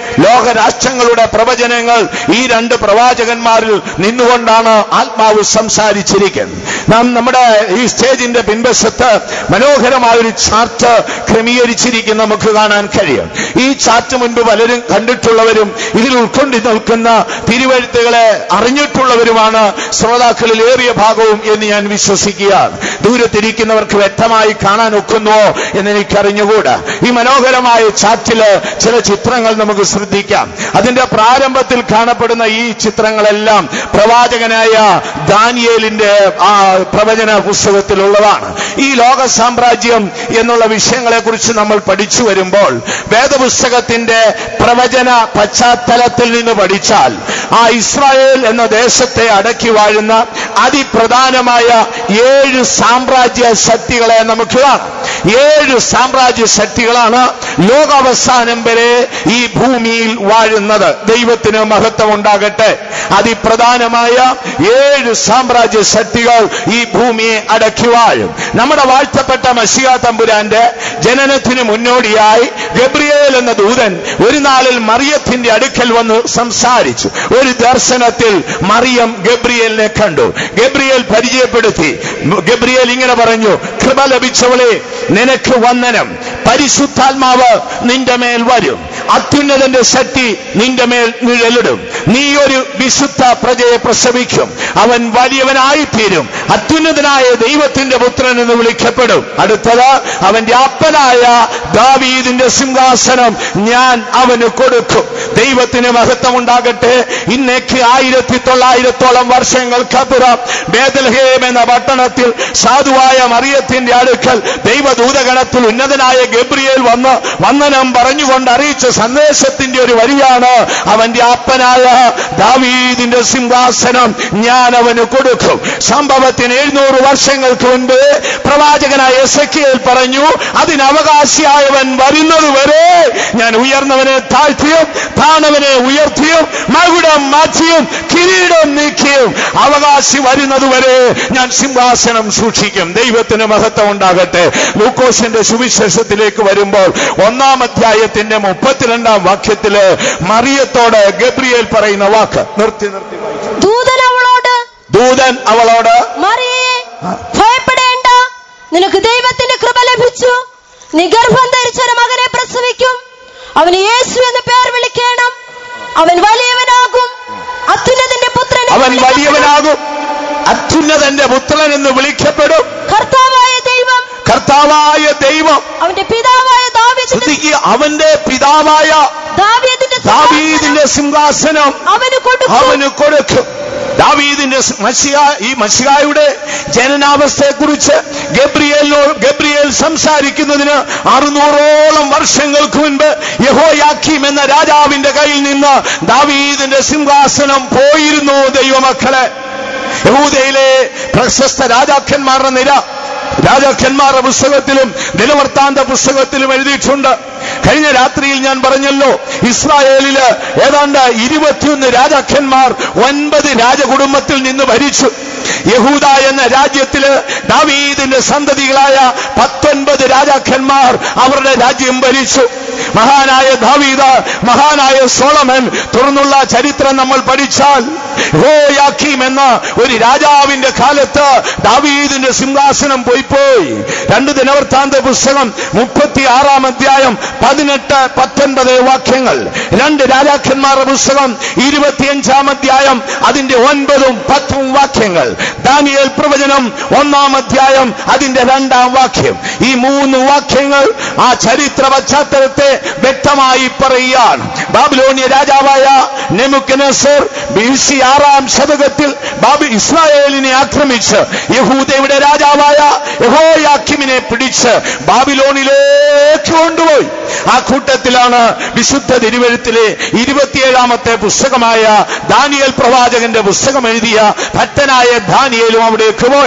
ലോകരാഷ്ട്രങ്ങളുടെ പ്രവചനങ്ങൾ ഈ രണ്ട് പ്രവാചകന്മാരിൽ നിന്നുകൊണ്ടാണ് ആത്മാവ് സംസാരിച്ചിരിക്കുന്നത് നാം നമ്മുടെ ഈ സ്റ്റേജിന്റെ പിൻവശത്ത് മനോഹരമായ ഒരു ചാർട്ട് ക്രമീകരിച്ചിരിക്കുന്ന നമുക്ക് കാണാൻ കഴിയും ഈ ചാർട്ട് മുൻപ് പലരും കണ്ടിട്ടുള്ളവരും ഇതിൽ ഉൾക്കൊണ്ടു നിൽക്കുന്ന തിരുവഴുത്തുകളെ അറിഞ്ഞിട്ടുള്ളവരുമാണ് ശ്രോതാക്കളിൽ ഏറിയ ഭാഗവും എന്ന് ഞാൻ വിശ്വസിക്കുകയാണ് ദൂരത്തിരിക്കുന്നവർക്ക് വ്യക്തമായി കാണാൻ ഒക്കുന്നുവോ എന്ന് എനിക്ക് അറിഞ്ഞുകൂടാ ഈ മനോഹരമായ ചാറ്റില് ചില ചിത്രങ്ങൾ നമുക്ക് ശ്രദ്ധിക്കാം അതിന്റെ പ്രാരംഭത്തിൽ കാണപ്പെടുന്ന ഈ ചിത്രങ്ങളെല്ലാം പ്രവാചകനായ ദാനിയേലിന്റെ ആ പ്രവചന പുസ്തകത്തിലുള്ളതാണ് ഈ ലോക സാമ്രാജ്യം എന്നുള്ള വിഷയങ്ങളെ കുറിച്ച് നമ്മൾ പഠിച്ചു വരുമ്പോൾ വേദപുസ്തകത്തിന്റെ പ്രവചന പശ്ചാത്തലത്തിൽ നിന്ന് പഠിച്ചാൽ ആ ഇസ്രായേൽ എന്ന ദേശത്തെ അടക്കി വാഴുന്ന അതിപ്രധാനമായ ഏഴ് സാമ്രാജ്യ ശക്തികളെ നമുക്ക് കാണാം ഏഴ് സാമ്രാജ്യ ശക്തികളാണ് ലോകാവസാനം വരെ ഈ ഭൂമിയിൽ വാഴുന്നത് ദൈവത്തിന് മഹത്വം ഉണ്ടാകട്ടെ അതിപ്രധാനമായ ഏഴ് സാമ്രാജ്യ ശക്തികൾ ഈ ഭൂമിയെ അടക്കി വാഴും നമ്മുടെ വാഴ്ത്തപ്പെട്ട മഷിയ തമ്പുരാന്റെ ജനനത്തിന് മുന്നോടിയായി ഗബ്രിയേൽ എന്ന ദൂതൻ ഒരു നാളിൽ മറിയത്തിന്റെ അടുക്കൽ വന്ന് സംസാരിച്ചു ഒരു ദർശനത്തിൽ മറിയം ഗബ്രിയേലിനെ കണ്ടു ഗബ്രിയേൽ പരിചയപ്പെടുത്തി ഗബ്രിയേൽ ഇങ്ങനെ പറഞ്ഞു കൃപ ലഭിച്ചവളെ നിനക്ക് വന്ദനം പരിശുദ്ധാത്മാവ് നിന്റെ മേൽ വരും അത്യുന്നതന്റെ ശക്തി നിന്റെ മേൽ നിഴലിടും നീ ഒരു വിശുദ്ധ പ്രജയെ പ്രസവിക്കും അവൻ വലിയവനായി തീരും അത്യുന്നതനായ ദൈവത്തിന്റെ പുത്രൻ എന്ന് വിളിക്കപ്പെടും അടുത്തത് അവന്റെ അപ്പനായ ദാവീദിന്റെ സിംഹാസനം ഞാൻ അവന് കൊടുക്കും ദൈവത്തിന് മഹത്വം ഉണ്ടാകട്ടെ ഇന്നേക്ക് ആയിരത്തി തൊള്ളായിരത്തോളം വർഷങ്ങൾക്കപ്പുറം ബേദൽഹേം എന്ന പട്ടണത്തിൽ സാധുവായ മറിയത്തിന്റെ അടുക്കൽ ദൈവദൂതഗണത്തിൽ ഉന്നതനായ ഗബ്രിയേൽ വന്ന് വന്ദനം പറഞ്ഞുകൊണ്ട് അറിയിച്ച സന്ദേശത്തിന്റെ ഒരു വരിയാണ് അവന്റെ അപ്പനായ ദാവീദിന്റെ സിംഹാസനം ഞാൻ അവന് കൊടുക്കും സംഭവത്തിന് എഴുന്നൂറ് വർഷങ്ങൾക്ക് മുൻപ് പ്രവാചകനായ എസക്കിയേൽ പറഞ്ഞു അതിന് അവകാശിയായവൻ വരുന്നത് വരെ ഞാൻ ഉയർന്നവനെ താഴ്ത്തിയും താണവനെ ഉയർത്തിയും മകുടം മാറ്റിയും കിരീടം നീക്കിയും അവകാശി വരുന്നത് വരെ ഞാൻ സിംഹാസനം സൂക്ഷിക്കും ദൈവത്തിന് മഹത്വം ഉണ്ടാകട്ടെ ലൂക്കോസിന്റെ സുവിശേഷത്തിലേക്ക് വരുമ്പോൾ ഒന്നാം അധ്യായത്തിന്റെ മുപ്പത്തിരണ്ടാം വാക്യത്തില് മറിയത്തോട് ഗബ്രിയേൽ പറയുന്ന വാക്ക് നിർത്തി നിർത്തി വായിച്ചു. ദൂതൻ അവളോട് ദൂതൻ അവളോട് മറിയേ ഭയപ്പെടേണ്ട നിനക്ക് ദൈവത്തിന്റെ കൃപ ലഭിച്ചു നീ ഗർഭം ധരിച്ചൊരു മകനെ പ്രസവിക്കും അവന് യേശു എന്ന് പേർ വിളിക്കണം അവൻ വലിയവനാകും അത്യുന്നതിന്റെ പുത്രൻ എന്ന് അവൻ വിളിക്കപ്പെടും. വലിയവനാകും അത്യുന്നതന്റെ പുത്രൻ എന്ന് വിളിക്കപ്പെടും കർത്താവായ ദൈവം കർത്താവായ ദൈവം അവന്റെ പിതാവായ ദാവീദിന്റെ ശ്രദ്ധിക്കുക അവന്റെ പിതാവായ ദാവീദിന്റെ സിംഹാസനം ദാവീദിന്റെ സിംഹാസനം അവന് കൊടുക്കും അവന് കൊടുക്കും ദാവീദിന്റെ സ് മഷിയ ഈ മഷിയായുടെ ജനനാവസ്ഥയെക്കുറിച്ച് ഗബ്രിയേലിനോ ഗബ്രിയേൽ സംസാരിക്കുന്നതിന് അറുന്നൂറോളം വർഷങ്ങൾക്ക് മുൻപ് യഹോയാക്കീം എന്ന രാജാവിന്റെ കയ്യിൽ നിന്ന് ദാവീദിന്റെ സിംഹാസനം പോയിരുന്നു ദൈവമക്കളെ യഹൂദയിലെ പ്രശസ്ത രാജാക്കന്മാരുടെ നിര രാജാക്കന്മാരുടെ പുസ്തകത്തിലും ദിനവൃത്താന്ത പുസ്തകത്തിലും എഴുതിയിട്ടുണ്ട് കഴിഞ്ഞ രാത്രിയിൽ ഞാൻ പറഞ്ഞല്ലോ ഇസ്രായേലില് ഏതാണ്ട് ഇരുപത്തിയൊന്ന് രാജാക്കന്മാർ ഒൻപത് രാജകുടുംബത്തിൽ നിന്ന് ഭരിച്ചു യഹൂദ എന്ന രാജ്യത്തില് ദാവീദിന്റെ സന്തതികളായ പത്തൊൻപത് രാജാക്കന്മാർ അവരുടെ രാജ്യം ഭരിച്ചു മഹാനായ ദാവീദ് മഹാനായ സോളമൻ തുറന്നുള്ള ചരിത്രം നമ്മൾ പഠിച്ചാൽ ഹോയാക്കീം എന്ന ഒരു രാജാവിന്റെ കാലത്ത് ദാവീദിന്റെ സിംഹാസനം പോയി പോയി രണ്ട് ദിനവൃത്താന്ത പുസ്തകം മുപ്പത്തി ആറാം അധ്യായം പതിനെട്ട് പത്തൊൻപത് വാക്യങ്ങൾ രണ്ട് രാജാക്കന്മാരുടെ പുസ്തകം ഇരുപത്തിയഞ്ചാം അധ്യായം അതിന്റെ ഒൻപതും പത്തും വാക്യങ്ങൾ ദാനിയേൽ പ്രവചനം ഒന്നാം അധ്യായം അതിന്റെ രണ്ടാം വാക്യം ഈ മൂന്ന് വാക്യങ്ങൾ ആ ചരിത്ര പശ്ചാത്തലത്തെ വ്യക്തമായി പറയുകയാണ് ബാബിലോണിയ രാജാവായ നെമുക്കനസർ ബി സി ആറാം ശതകത്തിൽ ബാബി ഇസ്രായേലിനെ ആക്രമിച്ച് യഹൂദയുടെ രാജാവായ യഹോയാക്കിമിനെ പിടിച്ച് ബാബിലോണിലേക്ക് കൊണ്ടുപോയി ആ കൂട്ടത്തിലാണ് വിശുദ്ധ തിരുവഴുത്തിലെ ഇരുപത്തിയേഴാമത്തെ പുസ്തകമായ ദാനിയൽ പ്രവാചകന്റെ പുസ്തകം എഴുതിയ ഭക്തനായ ദാനിയേലും അവിടേക്ക് പോയത്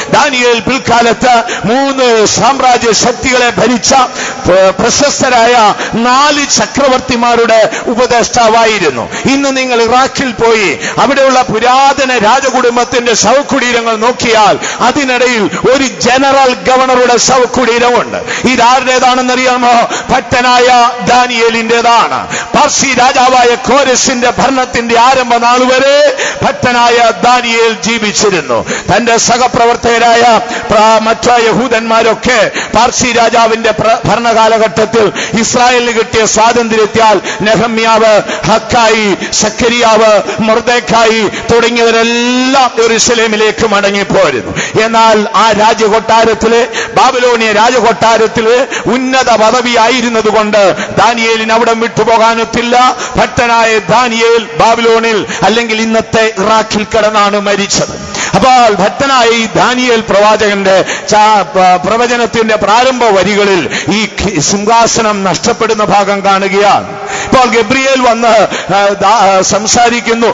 ദാനിയേൽ പിൽക്കാലത്ത് മൂന്ന് സാമ്രാജ്യ ശക്തികളെ ഭരിച്ച പ്ര- പ്രശസ്തരായ നാല് ചക്രവർത്തിമാരുടെ ഉപദേഷ്ടാവായിരുന്നു ഇന്ന് നിങ്ങൾ ഇറാഖിൽ പോയി അവിടെയുള്ള പുരാതന രാജകുടുംബത്തിന്റെ ശവകുടീരങ്ങൾ നോക്കിയാൽ അതിനിടയിൽ ഒരു ജനറൽ ഗവർണറുടെ ശവകുടീരമുണ്ട് ഇതാരുടേതാണെന്നറിയാമോ ഭക്തനായ ദാനിയേലിൻ്റെതാണ് പാർസി രാജാവായ കോരസിന്റെ ഭരണത്തിന്റെ ആരംഭ നാൾ വരെ ഭക്തനായ ദാനിയേൽ ജീവിച്ചിരുന്നു തന്റെ സഹപ്രവർത്തകരായ പ്ര- മറ്റ യഹൂദന്മാരൊക്കെ പാർസി രാജാവിന്റെ പ്ര- ഭരണകാലഘട്ടത്തിൽ ഇസ്രായേലിന് കിട്ടിയ സ്വാതന്ത്ര്യത്താൽ നെഹമ്യാവ് ഹക്കായി സക്കരിയാവ് മൊർദേഖായി തുടങ്ങിയവരെല്ലാം യെരൂശലേമിലേക്ക് മടങ്ങിപ്പോയിരുന്നു എന്നാൽ ആ രാജകൊട്ടാരത്തില് ബാബിലോണിയ രാജകൊട്ടാരത്തില് ഉന്നത പദവിയായിരുന്നത് കൊണ്ട് ദാനിയേലിന് അവിടം വിട്ടുപോകാനൊത്തില്ല ഭക്തനായ ദാനിയേൽ ബാബിലോണിൽ അല്ലെങ്കിൽ ഇന്നത്തെ ഇറാഖിൽ കിടന്നാണ് മരിച്ചത് അപ്പോൾ ഭക്തനായ ഈ ദാനിയേൽ പ്രവാചകന്റെ ചാ- പ- പ്രവചനത്തിന്റെ പ്രാരംഭ വരികളിൽ ഈ ഖി- സിംഹാസനം നഷ്ടപ്പെടുന്ന ഭാഗം കാണുകയാണ് ഇപ്പോൾ ഗബ്രിയേൽ വന്ന് ആ, ദാ- ആ, സംസാരിക്കുന്നു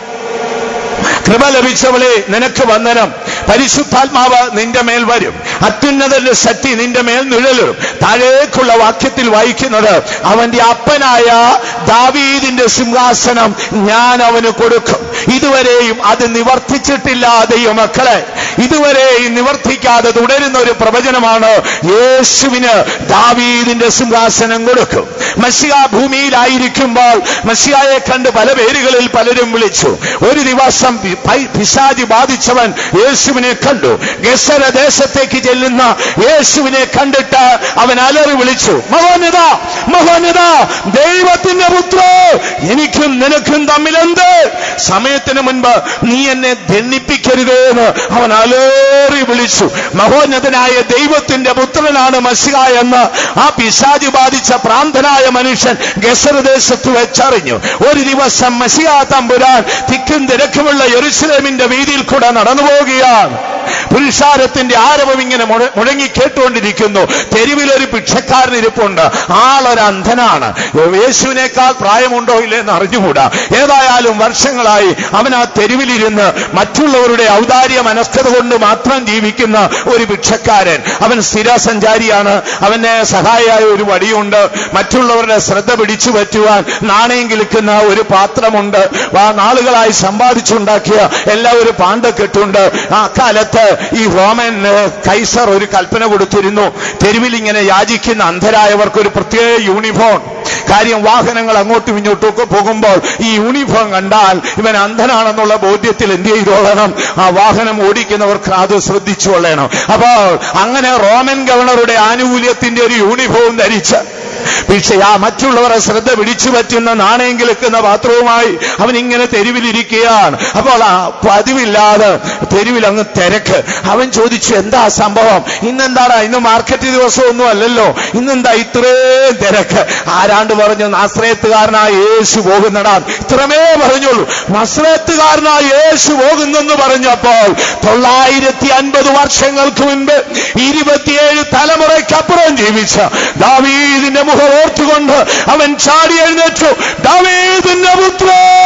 കൃപ ലഭിച്ചവളെ നിനക്ക് വന്ദനം പരിശുദ്ധാത്മാവ് നിന്റെ മേൽ വരും അത്യുന്നതന്റെ ശക്തി നിന്റെ മേൽ നിഴലും താഴേക്കുള്ള വാക്യത്തിൽ വായിക്കുന്നത് അവന്റെ അപ്പനായ ദാവീദിന്റെ സിംഹാസനം ഞാൻ അവന് കൊടുക്കും ഇതുവരെയും അത് നിവർത്തിച്ചിട്ടില്ല ദൈവമക്കളെ ഇതുവരെയും നിവർത്തിക്കാതെ തുടരുന്ന ഒരു പ്രവചനമാണ് യേശുവിന് ദാവീദിന്റെ സിംഹാസനം കൊടുക്കും മഷിയ ഭൂമിയിലായിരിക്കുമ്പോൾ മഷിയായെ കണ്ട് പല പേരുകളിൽ പലരും വിളിച്ചു ഒരു ദിവസം പി- പൈ- പിശാചി ബാധിച്ചവൻ യേശുവിനെ കണ്ടു ഗസര ദേശത്തേക്ക് ചെല്ലുന്ന യേശുവിനെ കണ്ടിട്ട് അവൻ അലറി വിളിച്ചു മഹോന്നത മഹോന്നത ദൈവത്തിന്റെ പുത്ര എനിക്കും നിനക്കും തമ്മിൽ എന്ത് സമയത്തിന് മുൻപ് നീ എന്നെ ദണ്ണിപ്പിക്കരുതേ എന്ന് അവൻ അലേറി വിളിച്ചു മഹോന്നതനായ ദൈവത്തിന്റെ പുത്രനാണ് മസിഹ എന്ന് ആ പിശാചി ബാധിച്ച പ്രാന്തനായ മനുഷ്യൻ ഗസർ ദേശത്ത് വെച്ചറിഞ്ഞു ഒരു ദിവസം മസിഹ തമ്പുരാൻ തിക്കും തിരക്കുമുള്ള യെരുസലേമിന്റെ വീതിയിൽ കൂടെ നടന്നു പോവുകയാണ് പുരുഷാരത്തിന്റെ ആരവം ഇങ്ങനെ മുഴ- മുഴങ്ങി കേട്ടുകൊണ്ടിരിക്കുന്നു തെരുവിലൊരു ഭിക്ഷക്കാരൻ ഇരിപ്പുണ്ട് ആളൊരു അന്ധനാണ് യേശുവിനേക്കാൾ പ്രായമുണ്ടോ ഇല്ലെന്ന് അറിഞ്ഞുകൂടാ ഏതായാലും വർഷങ്ങളായി അവൻ ആ തെരുവിലിരുന്ന് മറ്റുള്ളവരുടെ ഔദാര്യ മനസ്കത കൊണ്ട് മാത്രം ജീവിക്കുന്ന ഒരു ഭിക്ഷക്കാരൻ അവൻ സ്ഥിരസഞ്ചാരിയാണ് അവന് സഹായിയായ ഒരു വടിയുണ്ട് മറ്റുള്ളവരുടെ ശ്രദ്ധ പിടിച്ചു പറ്റുവാൻ നാണയം കിളിക്കുന്ന ഒരു പാത്രമുണ്ട് ആ നാളുകളായി സമ്പാദിച്ചുണ്ടാക്കിയ എല്ലാ ഒരു പാണ്ടക്കെട്ടുണ്ട് ആ കാലത്ത് ഈ റോമൻ ഏഹ്, കൈസർ ഒരു കൽപ്പന കൊടുത്തിരുന്നു തെരുവിൽ ഇങ്ങനെ യാചിക്കുന്ന അന്ധരായവർക്ക് ഒരു പ്രത്യേക യൂണിഫോം കാര്യം വാഹനങ്ങൾ അങ്ങോട്ടും ഇങ്ങോട്ടും ഒക്കെ പോകുമ്പോൾ ഈ യൂണിഫോം കണ്ടാൽ ഇവൻ അന്ധനാണെന്നുള്ള ബോധ്യത്തിൽ എന്ത് ചെയ്തോളണം ആ വാഹനം ഓടിക്കുന്നവർക്ക് അത് ശ്രദ്ധിച്ചു കൊള്ളണം അപ്പോൾ അങ്ങനെ റോമൻ ഗവർണറുടെ ആനുകൂല്യത്തിന്റെ ഒരു യൂണിഫോം ധരിച്ച് പക്ഷേ ആ മറ്റുള്ളവരെ ശ്രദ്ധ പിടിച്ചു പറ്റുന്ന നാണയം കിളിക്കുന്ന പാത്രവുമായി അവൻ ഇങ്ങനെ തെരുവിലിരിക്കുകയാണ് അപ്പോൾ ആ പതിവില്ലാതെ തെരുവിൽ അങ്ങ് തിരക്ക് അവൻ ചോദിച്ചു എന്താ സംഭവം ഇന്നെന്താടാ ഇന്ന് മാർക്കറ്റ് ദിവസമൊന്നും അല്ലല്ലോ ഇന്നെന്താ ഇത്രയും തിരക്ക് ആരാണ്ട് പറഞ്ഞു നസ്രയത്തുകാരനായ യേശു പോകുന്നടാ ഇത്രമേ പറഞ്ഞുള്ളൂ നസ്രയത്തുകാരനായ യേശു പോകുന്നെന്ന് പറഞ്ഞപ്പോൾ തൊള്ളായിരത്തി അൻപത് വർഷങ്ങൾക്ക് മുൻപ് ഇരുപത്തിയേഴ് തലമുറയ്ക്കപ്പുറം ജീവിച്ച ദാവീദിന്റെ മുഖം ഓർത്തുകൊണ്ട് അവൻ ചാടി എഴുന്നേറ്റു ദാവീദിന്റെ പുത്ര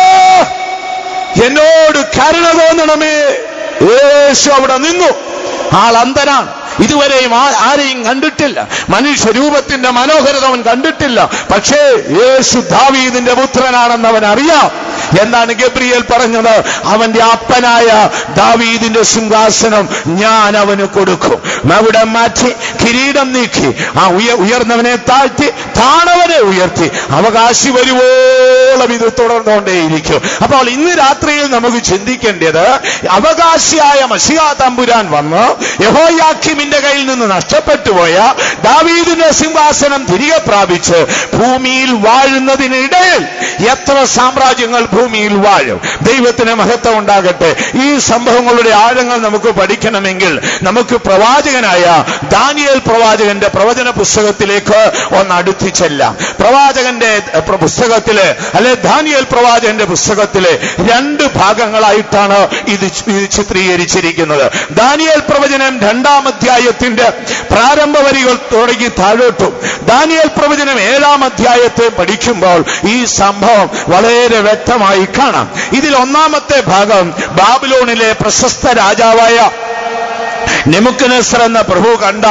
എന്നോട് കരുണ തോന്നണമേ യേശു അവിടെ നിന്നു ആൾ അന്ധനാണ് ഇതുവരെയും ആ- ആരെയും കണ്ടിട്ടില്ല മനുഷ്യരൂപത്തിന്റെ മനോഹരത അവൻ കണ്ടിട്ടില്ല പക്ഷേ യേശു ദാവീദിന്റെ പുത്രനാണെന്ന് അവൻ അറിയാം എന്താണ് ഗബ്രിയേൽ പറഞ്ഞത് അവന്റെ അപ്പനായ ദാവീദിന്റെ സിംഹാസനം ഞാൻ അവന് കൊടുക്കും അവിടെ മാറ്റി കിരീടം നീക്കി ആ ഉയ- ഉയർന്നവനെ താഴ്ത്തി താണവനെ ഉയർത്തി അവകാശി വരുവോളം ഇത് തുടർന്നുകൊണ്ടേയിരിക്കും അപ്പോൾ ഇന്ന് രാത്രിയിൽ നമുക്ക് ചിന്തിക്കേണ്ടത് അവകാശിയായ മഷിയാ തമ്പുരാൻ വന്ന് യഹോയാക്കിമിന്റെ കയ്യിൽ നിന്ന് നഷ്ടപ്പെട്ടു പോയ ദാവീദിന്റെ സിംഹാസനം തിരികെ പ്രാപിച്ച് ഭൂമിയിൽ വാഴുന്നതിനിടയിൽ എത്ര സാമ്രാജ്യങ്ങൾ ഭൂമിയിൽ വാഴും ദൈവത്തിന് മഹത്വം ഉണ്ടാകട്ടെ ഈ സംഭവങ്ങളുടെ ആഴങ്ങൾ നമുക്ക് പഠിക്കണമെങ്കിൽ നമുക്ക് പ്രവാചകനായ ദാനിയേൽ പ്രവാചകന്റെ പ്രവചന പുസ്തകത്തിലേക്ക് ഒന്ന് അടുത്തു ചെല്ലാം പ്രവാചകന്റെ എഹ്, പ്ര- പുസ്തകത്തില് അല്ലെ ദാനിയേൽ പ്രവാചകന്റെ പുസ്തകത്തിലെ രണ്ട് ഭാഗങ്ങളായിട്ടാണ് ഇത് ചി- ഇത് ചിത്രീകരിച്ചിരിക്കുന്നത് ദാനിയേൽ പ്രവചനം രണ്ടാം അധ്യായത്തിന്റെ പ്രാരംഭ വരികൾ തുടങ്ങി താഴോട്ടും ദാനിയേൽ പ്രവചനം ഏഴാം അധ്യായത്തെ പഠിക്കുമ്പോൾ ഈ സംഭവം വളരെ വ്യക്തമായി കാണാം ഇതിൽ ഒന്നാമത്തെ ഭാഗം ബാബിലോണിലെ പ്രശസ്ത രാജാവായ നെമുക്കനസർ എന്ന പ്രഭു കണ്ട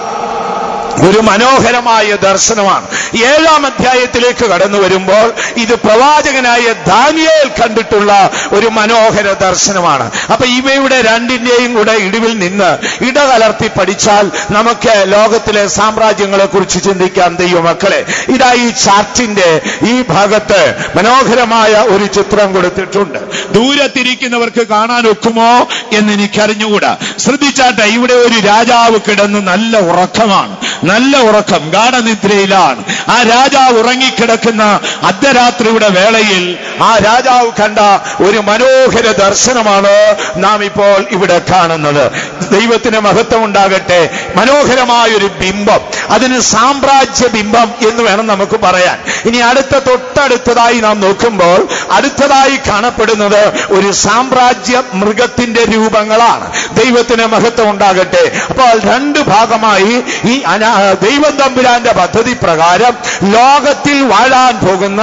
ഒരു മനോഹരമായ ദർശനമാണ് ഏഴാം അധ്യായത്തിലേക്ക് കടന്നു വരുമ്പോൾ ഇത് പ്രവാചകനായ ദാനിയേൽ കണ്ടിട്ടുള്ള ഒരു മനോഹര ദർശനമാണ് അപ്പൊ ഇവയുടെ രണ്ടിന്റെയും കൂടെ ഇടിവിൽ നിന്ന് ഇടകലർത്തി പഠിച്ചാൽ നമുക്ക് ലോകത്തിലെ സാമ്രാജ്യങ്ങളെ കുറിച്ച് ചിന്തിക്കാം ദൈവമക്കളെ ഇതാ ഈ ചാർട്ടിന്റെ ഈ ഭാഗത്ത് മനോഹരമായ ഒരു ചിത്രം കൊടുത്തിട്ടുണ്ട് ദൂരത്തിരിക്കുന്നവർക്ക് കാണാൻ ഒക്കുമോ എന്ന് എനിക്കറിഞ്ഞുകൂടാ ശ്രദ്ധിച്ചാട്ടെ ഇവിടെ ഒരു രാജാവ് കിടന്ന് നല്ല ഉറക്കമാണ് നല്ല ഉറക്കം ഗാഠനിദ്രയിലാണ് ആ രാജാവ് ഉറങ്ങിക്കിടക്കുന്ന അർദ്ധരാത്രിയുടെ വേളയിൽ ആ രാജാവ് കണ്ട ഒരു മനോഹര ദർശനമാണ് നാം ഇപ്പോൾ ഇവിടെ കാണുന്നത് ദൈവത്തിന് മഹത്വം ഉണ്ടാകട്ടെ മനോഹരമായ ഒരു ബിംബം അതിന് സാമ്രാജ്യ ബിംബം എന്ന് വേണം നമുക്ക് പറയാൻ ഇനി അടുത്ത തൊട്ടടുത്തതായി നാം നോക്കുമ്പോൾ അടുത്തതായി കാണപ്പെടുന്നത് ഒരു സാമ്രാജ്യ മൃഗത്തിന്റെ രൂപങ്ങളാണ് ദൈവത്തിന് മഹത്വം ഉണ്ടാകട്ടെ അപ്പോൾ രണ്ട് ഭാഗമായി ഈ അനാ- ദൈവം തമ്പുരാന്റെ പദ്ധതി പ്രകാരം ലോകത്തിൽ വാഴാൻ പോകുന്ന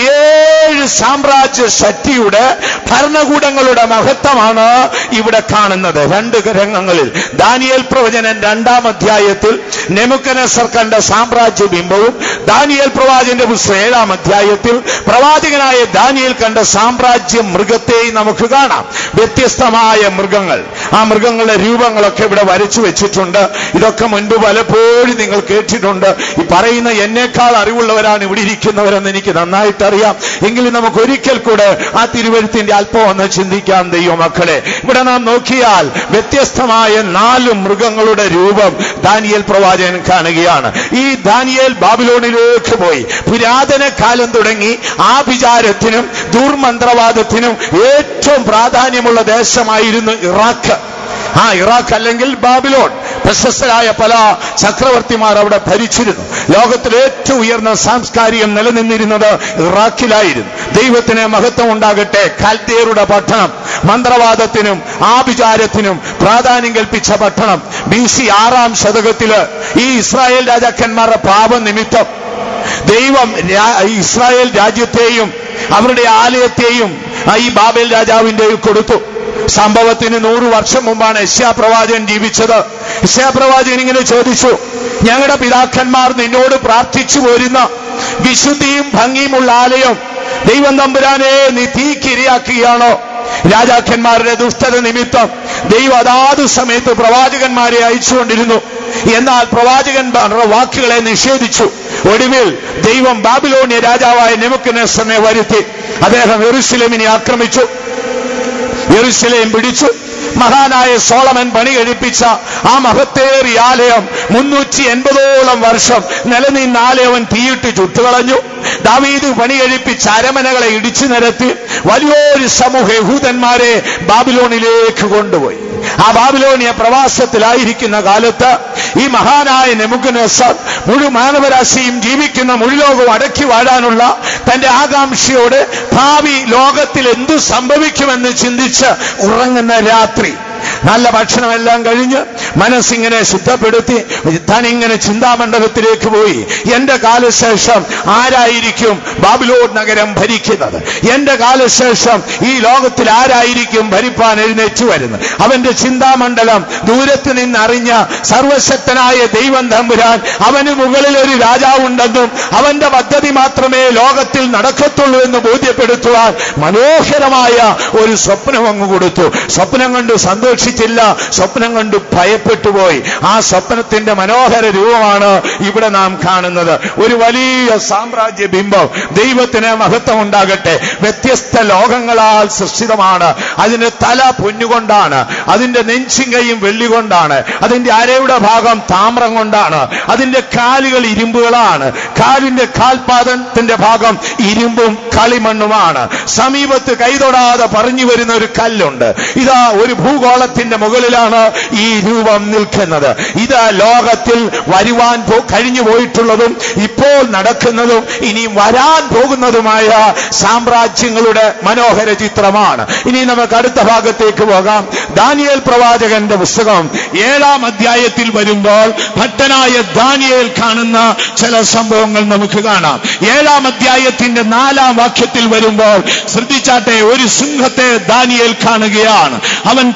ഏഴ് സാമ്രാജ്യ ശക്തിയുടെ ഭരണകൂടങ്ങളുടെ മഹത്വമാണ് ഇവിടെ കാണുന്നത് രണ്ട് രംഗങ്ങളിൽ ദാനിയേൽ പ്രവചനൻ രണ്ടാം അധ്യായത്തിൽ നെമുക്കനസർ കണ്ട സാമ്രാജ്യ ബിംബവും ദാനിയേൽ പ്രവാചകന്റെ പുസ്തകം ഏഴാം അധ്യായത്തിൽ പ്രവാചകനായ ദാനിയേൽ കണ്ട സാമ്രാജ്യ മൃഗത്തെയും നമുക്ക് കാണാം വ്യത്യസ്തമായ മൃഗങ്ങൾ ആ മൃഗങ്ങളുടെ രൂപങ്ങളൊക്കെ ഇവിടെ വരച്ചു വെച്ചിട്ടുണ്ട് ഇതൊക്കെ മുൻപ് പലപ്പോഴും നിങ്ങൾ കേട്ടിട്ടുണ്ട് ഈ പറയുന്ന എന്നേക്കാൾ അറിവുള്ളവരാണ് ഇവിടെ ഇരിക്കുന്നവരെന്ന് എനിക്ക് നന്നായിട്ട് അറിയാം എങ്കിലും നമുക്ക് ഒരിക്കൽ കൂടെ ആ തിരുവഴുത്തിന്റെ അല്പം ഒന്ന് ചിന്തിക്കാം ദൈവമക്കളെ ഇവിടെ നാം നോക്കിയാൽ വ്യത്യസ്തമായ നാല് മൃഗങ്ങളുടെ രൂപം ദാനിയേൽ പ്രവാചകൻ കാണുകയാണ് ഈ ദാനിയേൽ ബാബിലോണിലേക്ക് പോയി പുരാതന കാലം തുടങ്ങി ആഭിചാരത്തിനും ദുർമന്ത്രവാദത്തിനും ഏറ്റവും പ്രാധാന്യമുള്ള ദേശമായിരുന്നു ഇറാഖ് ആ ഇറാഖ് അല്ലെങ്കിൽ ബാബിലോൺ പ്രശസ്തരായ പല ചക്രവർത്തിമാർ അവിടെ ഭരിച്ചിരുന്നു ലോകത്തിലെ ഏറ്റവും ഉയർന്ന സാംസ്കാരികം നിലനിന്നിരുന്നത് ഇറാഖിലായിരുന്നു ദൈവത്തിന് മഹത്വം ഉണ്ടാകട്ടെ കാൽത്തേറുടെ പട്ടണം മന്ത്രവാദത്തിനും ആഭിചാരത്തിനും പ്രാധാന്യം കൽപ്പിച്ച പട്ടണം ബി സി ആറാം ശതകത്തില് ഈ ഇസ്രായേൽ രാജാക്കന്മാരുടെ പാപനിമിത്തം ദൈവം രാ- ഇസ്രായേൽ രാജ്യത്തെയും അവരുടെ ആലയത്തെയും ആ ഈ ബാബേൽ രാജാവിന്റെ കൊടുത്തു സംഭവത്തിന് നൂറ് വർഷം മുമ്പാണ് യശ്യാ പ്രവാചകൻ ജീവിച്ചത് യശ്യാ പ്രവാചകൻ ഇങ്ങനെ ചോദിച്ചു ഞങ്ങളുടെ പിതാക്കന്മാർ നിന്നോട് പ്രാർത്ഥിച്ചു പോരുന്ന വിശുദ്ധിയും ഭംഗിയുമുള്ള ആലയം ദൈവം തമ്പുരാനെ നീ തീക്കിരയാക്കുകയാണോ രാജാക്കന്മാരുടെ ദുഷ്ടത നിമിത്തം ദൈവം അതാത് സമയത്ത് പ്രവാചകന്മാരെ അയച്ചുകൊണ്ടിരുന്നു എന്നാൽ പ്രവാചകന്മാരുടെ വാക്കുകളെ നിഷേധിച്ചു ഒടുവിൽ ദൈവം ബാബിലോണിയ രാജാവായ നെമുക്കനേസറിനെ വരുത്തി അദ്ദേഹം എറുസലേമിനെ ആക്രമിച്ചു യെറുസലേം പിടിച്ചു മഹാനായ സോളമൻ പണി കഴിപ്പിച്ച ആ മഹത്തേറിയ ആലയം മുന്നൂറ്റി എൺപതോളം വർഷം നിലനിന്ന ആലയം അവൻ തീയിട്ട് ചുട്ടുകളഞ്ഞു ദാവീദ് പണി കഴിപ്പിച്ച അരമനകളെ ഇടിച്ചു നിരത്തി വലിയൊരു സമൂഹ യഹൂദന്മാരെ ബാബിലോണിലേക്ക് കൊണ്ടുപോയി ആ ബാബിലോണിയ പ്രവാസത്തിലായിരിക്കുന്ന കാലത്ത് ഈ മഹാനായ നെമുക്കനസർ മുഴു മാനവരാശിയും ജീവിക്കുന്ന മുഴുലോകവും അടക്കി വാഴാനുള്ള തന്റെ ആകാംക്ഷയോട് ഭാവി ലോകത്തിൽ എന്തു സംഭവിക്കുമെന്ന് ചിന്തിച്ച് ഉറങ്ങുന്ന രാത്രി നല്ല ഭക്ഷണമെല്ലാം കഴിഞ്ഞ് മനസ്സിങ്ങനെ ശുദ്ധപ്പെടുത്തി താനിങ്ങനെ ചിന്താമണ്ഡലത്തിലേക്ക് പോയി എന്റെ കാലശേഷം ആരായിരിക്കും ബാബിലോൺ നഗരം ഭരിക്കുന്നത് എന്റെ കാലശേഷം ഈ ലോകത്തിൽ ആരായിരിക്കും ഭരിപ്പാൻ എഴുന്നേറ്റ് വരുന്നത് അവന്റെ ചിന്താമണ്ഡലം ദൂരത്ത് നിന്നറിഞ്ഞ സർവശക്തനായ ദൈവം തമ്പുരാൻ അവന് മുകളിൽ ഒരു രാജാവുണ്ടെന്നും അവന്റെ പദ്ധതി മാത്രമേ ലോകത്തിൽ നടക്കത്തുള്ളൂ എന്ന് ബോധ്യപ്പെടുത്തുവാൻ മനോഹരമായ ഒരു സ്വപ്നം അങ്ങ് കൊടുത്തു സ്വപ്നം കണ്ട് സന്തോഷിച്ചില്ല സ്വപ്നം കണ്ട് ഭയപ്പെട്ടു പോയി ആ സ്വപ്നത്തിന്റെ മനോഹര രൂപമാണ് ഇവിടെ നാം കാണുന്നത് ഒരു വലിയ സാമ്രാജ്യ ബിംബം ദൈവത്തിന് മഹത്വം ഉണ്ടാകട്ടെ വ്യത്യസ്ത ലോകങ്ങളാൽ സൃഷ്ടിതമാണ് അതിന്റെ തല പൊന്നുകൊണ്ടാണ് അതിന്റെ നെഞ്ചിങ്കയും വെള്ളി കൊണ്ടാണ് അതിന്റെ അരയുടെ ഭാഗം താമ്രം കൊണ്ടാണ് അതിന്റെ കാലുകൾ ഇരുമ്പുകളാണ് കാലിന്റെ കാൽപാദത്തിന്റെ ഭാഗം ഇരുമ്പും കളിമണ്ണുമാണ് സമീപത്ത് കൈതൊടാതെ പറഞ്ഞു വരുന്ന ഒരു കല്ലുണ്ട് ഇതാ ഒരു ഭൂഗോളത്തിന്റെ മുകളിലാണ് ഈ രൂപം നിൽക്കുന്നത് ഇത് ലോകത്തിൽ വരുവാൻ പോ കഴിഞ്ഞു പോയിട്ടുള്ളതും ഇപ്പോൾ നടക്കുന്നതും ഇനി വരാൻ പോകുന്നതുമായ സാമ്രാജ്യങ്ങളുടെ മനോഹര ചിത്രമാണ് ഇനി നമുക്ക് അടുത്ത ഭാഗത്തേക്ക് പോകാം ദാനിയേൽ പ്രവാചകന്റെ പുസ്തകം ഏഴാം അധ്യായത്തിൽ വരുമ്പോൾ ഭക്തനായ ദാനിയേൽ കാണുന്ന ചില സംഭവങ്ങൾ നമുക്ക് കാണാം ഏഴാം അധ്യായത്തിന്റെ നാലാം വാക്യത്തിൽ വരുമ്പോൾ ശ്രദ്ധിച്ചാട്ടെ ഒരു സിംഹത്തെ ദാനിയേൽ കാണുകയാണ് അവൻ അവൻ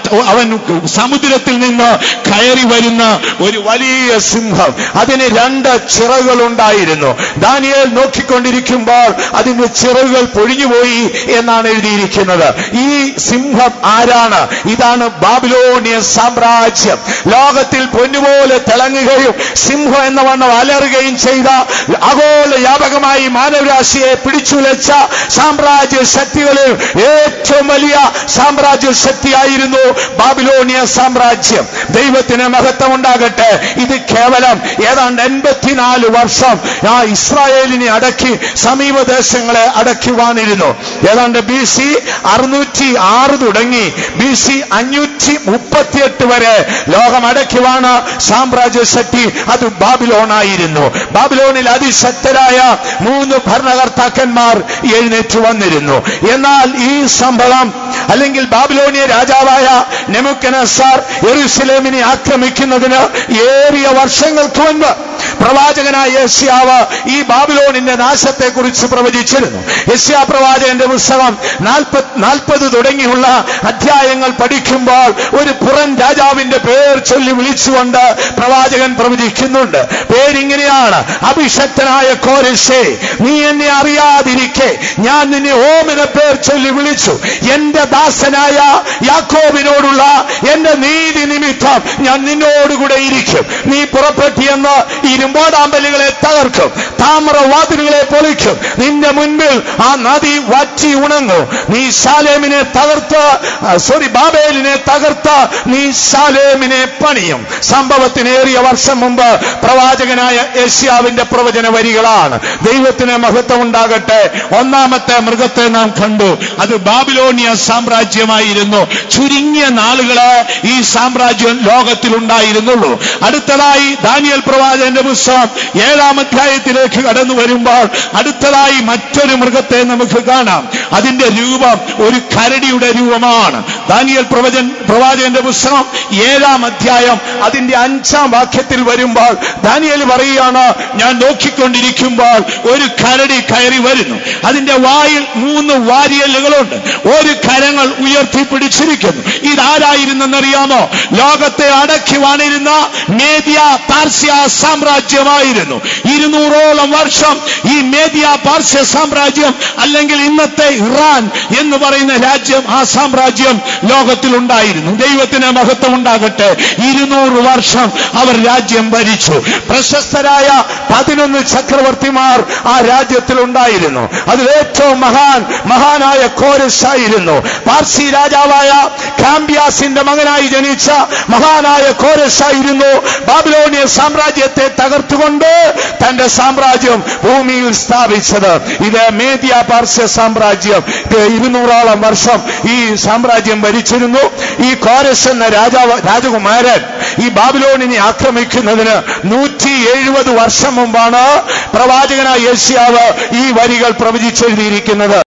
അവൻ സമുദ്രത്തിൽ നിന്ന് കയറി വരുന്ന ഒരു വലിയ സിംഹം അതിന് രണ്ട് ചിറകുകളുണ്ടായിരുന്നു ദാനിയേൽ നോക്കിക്കൊണ്ടിരിക്കുമ്പോൾ അതിന്റെ ചിറകുകൾ പൊഴിഞ്ഞുപോയി എന്നാണ് എഴുതിയിരിക്കുന്നത് ഈ സിംഹം ആരാണ് ഇതാണ് ബാബിലോണിയൻ സാമ്രാജ്യം ലോകത്തിൽ പൊന്നുപോലെ തിളങ്ങുകയും സിംഹം എന്ന വണ്ണം അലറുകയും ചെയ്ത ആഗോള വ്യാപകമായി മാനവരാശിയെ പിടിച്ചുലച്ച സാമ്രാജ്യ ശക്തികളിൽ ഏറ്റവും വലിയ സാമ്രാജ്യ ശക്തിയായിരുന്നു ബാബിലോണിയ സാമ്രാജ്യം ദൈവത്തിന് മഹത്വം ഉണ്ടാകട്ടെ ഇത് കേവലം ഏതാണ്ട് എൺപത്തിനാല് വർഷം ആ ഇസ്രായേലിനെ അടക്കി സമീപദേശങ്ങളെ അടക്കുവാനിരുന്നു ഏതാണ്ട് ബി സി അറുന്നൂറ്റി ആറ് തുടങ്ങി ബി സി അഞ്ഞൂറ്റി മുപ്പത്തിയെട്ട് വരെ ലോകം അടക്കുവാണ് സാമ്രാജ്യ ശക്തി അത് ബാബിലോണായിരുന്നു ബാബിലോണിൽ അതിശക്തരായ മൂന്ന് ഭരണകർത്താക്കന്മാർ എഴുന്നേറ്റ് വന്നിരുന്നു എന്നാൽ ഈ സംഭവം അല്ലെങ്കിൽ ബാബിലോണിയ രാജാവായ നെമുക്കനസാർ യെരുസലേമിനെ ആക്രമിക്കുന്നതിന് ഏറിയ വർഷങ്ങൾക്ക് മുൻപ് പ്രവാചകനായ യസ്യാവ് ഈ ബാബിലോണിന്റെ നാശത്തെക്കുറിച്ച് പ്രവചിച്ചിരുന്നു യസ്യാ പ്രവാചകന്റെ പുസ്തകം നാൽപ്പത് നാൽപ്പത് തുടങ്ങിയുള്ള അധ്യായങ്ങൾ പഠിക്കുമ്പോൾ ഒരു പുറം രാജാവിന്റെ പേർ ചൊല്ലി വിളിച്ചുകൊണ്ട് പ്രവാചകൻ പ്രവചിക്കുന്നുണ്ട് പേരിങ്ങനെയാണ് അഭിഷക്തനായ കോരശേ നീ എന്നെ അറിയാതിരിക്കെ ഞാൻ നിന്നെ ഓമിന പേർ ചൊല്ലി വിളിച്ചു എന്റെ ദാസനായ യാക്കോബിനോടുള്ള എന്റെ നീതി നിമിത്തം ഞാൻ നിന്നോടുകൂടെ ഇരിക്കും നീ പുറപ്പെട്ടിയെന്ന് ഇരുമ്പോടാമ്പലുകളെ തകർക്കും താമ്രവാതിലുകളെ പൊളിക്കും നിന്റെ മുൻപിൽ ആ നദി വറ്റി ഉണങ്ങും നീ ശാലേമിനെ തകർത്ത് സോറി ബാബേലിനെ തകർത്ത് നീ ശാലേമിനെ പണിയും സംഭവത്തിനേറിയ വർഷം മുമ്പ് പ്രവാചകനായ ഏഷ്യാവിന്റെ പ്രവചന വരികളാണ് ദൈവത്തിന് മഹത്വം ഉണ്ടാകട്ടെ ഒന്നാമത്തെ മൃഗത്തെ നാം കണ്ടു അത് ബാബിലോണിയ സാമ്രാജ്യമായിരുന്നു ചുരുങ്ങിയ നാളുകളെ ഈ സാമ്രാജ്യം ലോകത്തിൽ ഉണ്ടായിരുന്നുള്ളൂ അടുത്തതായി ദാനിയൽ പ്രവാചകന്റെ പുസ്തകം ഏഴാം അധ്യായത്തിലേക്ക് കടന്നു വരുമ്പോൾ അടുത്തതായി മറ്റൊരു മൃഗത്തെ നമുക്ക് കാണാം അതിന്റെ രൂപം ഒരു കരടിയുടെ രൂപമാണ് ദാനിയൽ പ്രവചൻ പ്രവാചകന്റെ പുസ്തകം ഏഴാം അധ്യായം അതിന്റെ അഞ്ചാം വാക്യത്തിൽ വരുമ്പോൾ ദാനിയൽ പറയുകയാണ് ഞാൻ നോക്കിക്കൊണ്ടിരിക്കുമ്പോൾ ഒരു കരടി കയറി വരുന്നു അതിന്റെ വായിൽ മൂന്ന് വാരിയലുകളുണ്ട് ഒരു കരങ്ങൾ ഉയർത്തിപ്പിടിച്ചിരിക്കുന്നു ഇതാരായിരുന്നെന്നറിയാമോ ലോകത്തെ അടക്കി വാണിരുന്ന മേദ്യ പാർസ്യ സാമ്രാജ്യമായിരുന്നു ഇരുന്നൂറോളം വർഷം ഈ മേദ്യ പാർസ്യ സാമ്രാജ്യം അല്ലെങ്കിൽ ഇന്നത്തെ ഇറാൻ എന്ന് പറയുന്ന രാജ്യം ആ സാമ്രാജ്യം ലോകത്തിലുണ്ടായിരുന്നു ദൈവത്തിന് മഹത്വം ഉണ്ടാകട്ടെ ഇരുന്നൂറ് വർഷം അവർ രാജ്യം ഭരിച്ചു പ്രശസ്തരായ പതിനൊന്ന് ചക്രവർത്തിമാർ ആ രാജ്യത്തിലുണ്ടായിരുന്നു അതിൽ ഏറ്റവും മഹാൻ മഹാനായ കോരസായിരുന്നു പാർസി രാജാവായ കാമ്പ്യാസിന്റെ മകനായി ജനിച്ച മഹാനായ കോരസായിരുന്നു ബാബിലോണിയ സാമ്രാജ്യത്തെ തകർത്തുകൊണ്ട് തന്റെ സാമ്രാജ്യം ഭൂമിയിൽ സ്ഥാപിച്ചത് ഇത് മേദ്യ പാർസ്യ സാമ്രാജ്യം ഇത് ഇരുന്നൂറോളം വർഷം ഈ സാമ്രാജ്യം ഭരിച്ചിരുന്നു ഈ കോരസ് എന്ന രാജാവ് രാജകുമാരൻ ഈ ബാബിലോണിനെ ആക്രമിക്കുന്നതിന് നൂറ്റി എഴുപത് വർഷം മുമ്പാണ് പ്രവാചകനായ യേശിയാവ് ഈ വരികൾ പ്രവചിച്ചെഴുതിയിരിക്കുന്നത്